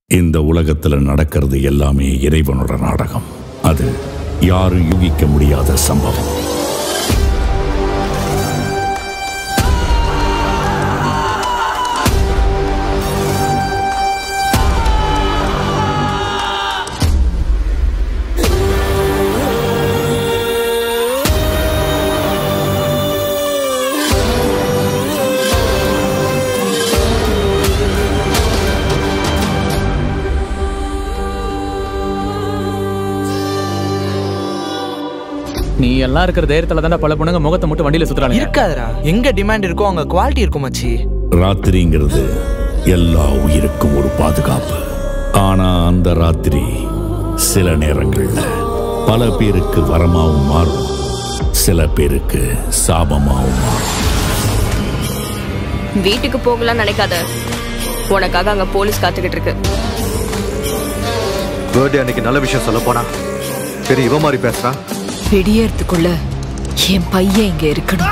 இந்த உலகத்துல நடக்கிறது எல்லாமே இறைவனோட நாடகம் அது யாரும் யூகிக்க முடியாத சம்பவம் நீ எல்லாம் இருக்கிற தைரியத்துல தானே பல பொண்ணுங்க முகத்தை மட்டும் வண்டியில சுத்துறாங்க இருக்காதுடா எங்க டிமாண்ட் இருக்கோ அங்க குவாலிட்டி இருக்கும் மச்சி ராத்திரிங்கிறது எல்லா உயிருக்கும் ஒரு பாதுகாப்பு ஆனா அந்த ராத்திரி சில நேரங்கள்ல பல பேருக்கு வரமாவும் மாறும் சில பேருக்கு சாபமாவும் மாறும் வீட்டுக்கு போகலாம்னு நினைக்காத உனக்காக அங்க போலீஸ் காத்துக்கிட்டு இருக்கு பர்த்டே அன்னைக்கு நல்ல விஷயம் சொல்ல போனா சரி இவ மாதிரி பேசுறான் விடியறதுக்குள்ள என் பையன் இங்க இருக்கணும்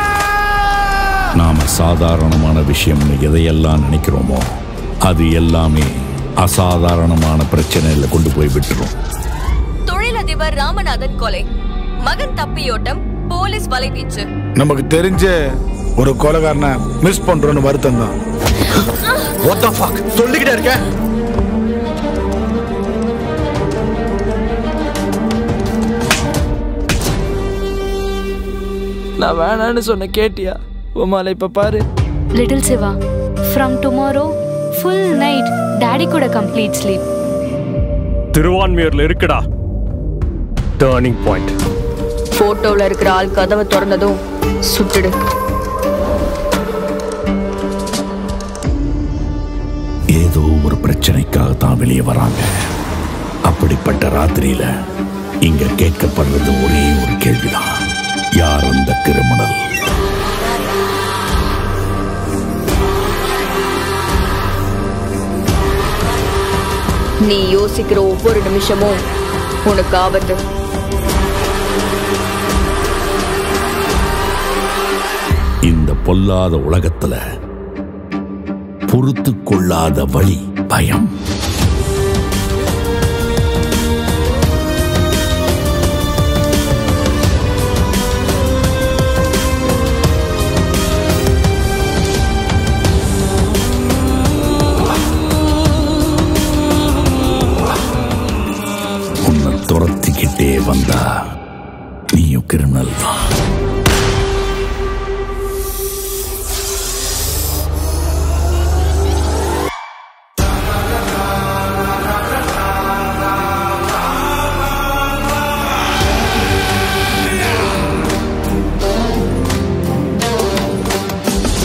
நாம சாதாரணமான விஷயம்னு எதையெல்லாம் நினைக்கிறோமோ அது எல்லாமே அசாதாரணமான பிரச்சனையில கொண்டு போய் விட்டுரும் தொழிலதிபர் ராமநாதன் கொலை மகன் தப்பியோட்டம் போலீஸ் வலைவீச்சு நமக்கு தெரிஞ்ச ஒரு கொலைகாரனை மிஸ் பண்றோம்னு வருத்தம் தான் What the fuck? சொல்லிக்கிட்டே இருக்க நான் வேணான்னு சொன்ன கேட்டியா உமால இப்ப பாரு little Siva from tomorrow full night daddy கூட கம்ப்ளீட் ஸ்லீப் திருவான்மியூர்ல இருக்குடா டேர்னிங் பாயிண்ட் போட்டோல இருக்கிற ஆள் கதவை திறந்ததும் சுட்டுடு ஏதோ ஒரு பிரச்சனைக்காக தான் வெளியே வராங்க அப்படிப்பட்ட ராத்திரியில இங்க கேட்கப்படுறது ஒரே ஒரு கேள்விதான் யார் அந்த கிரிமினல் நீ யோசிக்கிற ஒவ்வொரு நிமிஷமும் உனக்கு ஆபத்து இந்த பொல்லாத உலகத்துல பொறுத்து கொள்ளாத வழி பயம் உன்னை துரத்திக்கிட்டே வந்தா நீயும் கிரிமினல் தான்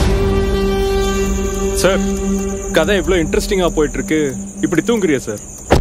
சார் கதை இவ்வளோ இன்ட்ரெஸ்டிங்கா போயிட்டு இருக்கு இப்படி தூங்குறியா சார்